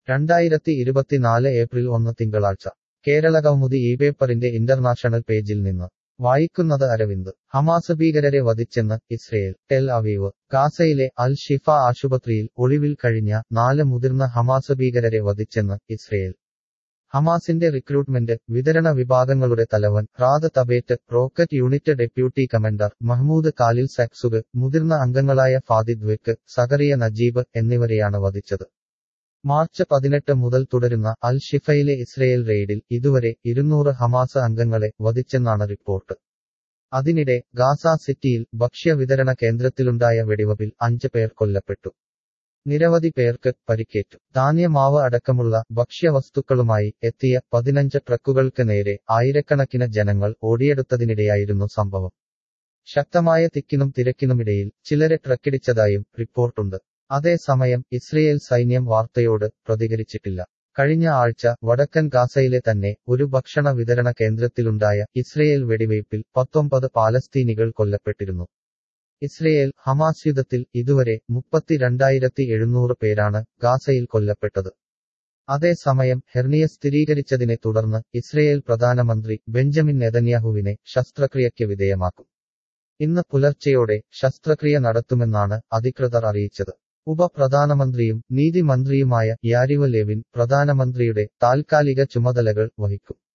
രണ്ടായിരത്തി ഇരുപത്തിനാല് ഏപ്രിൽ ഒന്ന് തിങ്കളാഴ്ച കേരളകൗമുദി ഈ പേപ്പറിന്റെ ഇന്റർനാഷണൽ പേജിൽ നിന്ന് വായിക്കുന്നത് അരവിന്ദ് ഹമാസ് ഭീകരരെ വധിച്ചെന്ന് ഇസ്രയേൽ ടെൽ അവീവ് ഗാസയിലെ അൽ ഷിഫ ആശുപത്രിയിൽ ഒളിവിൽ കഴിഞ്ഞ നാല് മുതിർന്ന ഹമാസ് ഭീകരരെ വധിച്ചെന്ന് ഇസ്രയേൽ ഹമാസിന്റെ റിക്രൂട്ട്മെന്റ് വിതരണ വിഭാഗങ്ങളുടെ തലവൻ Raad Thabet rocket unit deputy commander Mahmoud കാലിൽ സക്സുഗ് മുതിർന്ന അംഗങ്ങളായ ഫാദിദ് വെക്ക് സഗറിയ നജീബ് എന്നിവരെയാണ് വധിച്ചത് മാർച്ച് പതിനെട്ട് മുതൽ തുടരുന്ന അൽ ഷിഫയിലെ ഇസ്രയേൽ റെയ്ഡിൽ ഇതുവരെ ഇരുന്നൂറ് ഹമാസ് അംഗങ്ങളെ വധിച്ചെന്നാണ് റിപ്പോർട്ട് അതിനിടെ ഗാസ സിറ്റിയിൽ ഭക്ഷ്യ വിതരണ കേന്ദ്രത്തിലുണ്ടായ വെടിവപ്പിൽ അഞ്ച് പേർ കൊല്ലപ്പെട്ടു നിരവധി പേർക്ക് പരിക്കേറ്റു ധാന്യമാവ് അടക്കമുള്ള ഭക്ഷ്യവസ്തുക്കളുമായി എത്തിയ പതിനഞ്ച് ട്രക്കുകൾക്ക് നേരെ ആയിരക്കണക്കിന് ജനങ്ങൾ ഓടിയെടുത്തതിനിടെയായിരുന്നു സംഭവം ശക്തമായ തിക്കിനും തിരക്കിനുമിടയിൽ ചിലരെ ട്രക്കിടിച്ചതായും റിപ്പോർട്ടുണ്ട് അതേസമയം ഇസ്രയേൽ സൈന്യം വാർത്തയോട് പ്രതികരിച്ചിട്ടില്ല കഴിഞ്ഞ ആഴ്ച വടക്കൻ ഗാസയിലെ തന്നെ ഒരു ഭക്ഷണ വിതരണ കേന്ദ്രത്തിലുണ്ടായ ഇസ്രയേൽ വെടിവയ്പിൽ പത്തൊമ്പത് പാലസ്തീനികൾ കൊല്ലപ്പെട്ടിരുന്നു ഇസ്രയേൽ ഹമാസ് യുദ്ധത്തിൽ ഇതുവരെ മുപ്പത്തിരണ്ടായിരത്തി എഴുന്നൂറ് പേരാണ് ഗാസയിൽ കൊല്ലപ്പെട്ടത് അതേസമയം ഹെർണിയ സ്ഥിരീകരിച്ചതിനെ തുടർന്ന് ഇസ്രയേൽ പ്രധാനമന്ത്രി ബെഞ്ചമിൻ നെതന്യാഹുവിനെ ശസ്ത്രക്രിയയ്ക്ക് വിധേയമാക്കും ഇന്ന് പുലർച്ചെയോടെ ശസ്ത്രക്രിയ നടത്തുമെന്നാണ് അധികൃതർ അറിയിച്ചത് ഉപപ്രധാനമന്ത്രിയും നീതിമന്ത്രിയുമായ യാരിവ് ലെവിൻ പ്രധാനമന്ത്രിയുടെ താൽക്കാലിക ചുമതലകൾ വഹിക്കും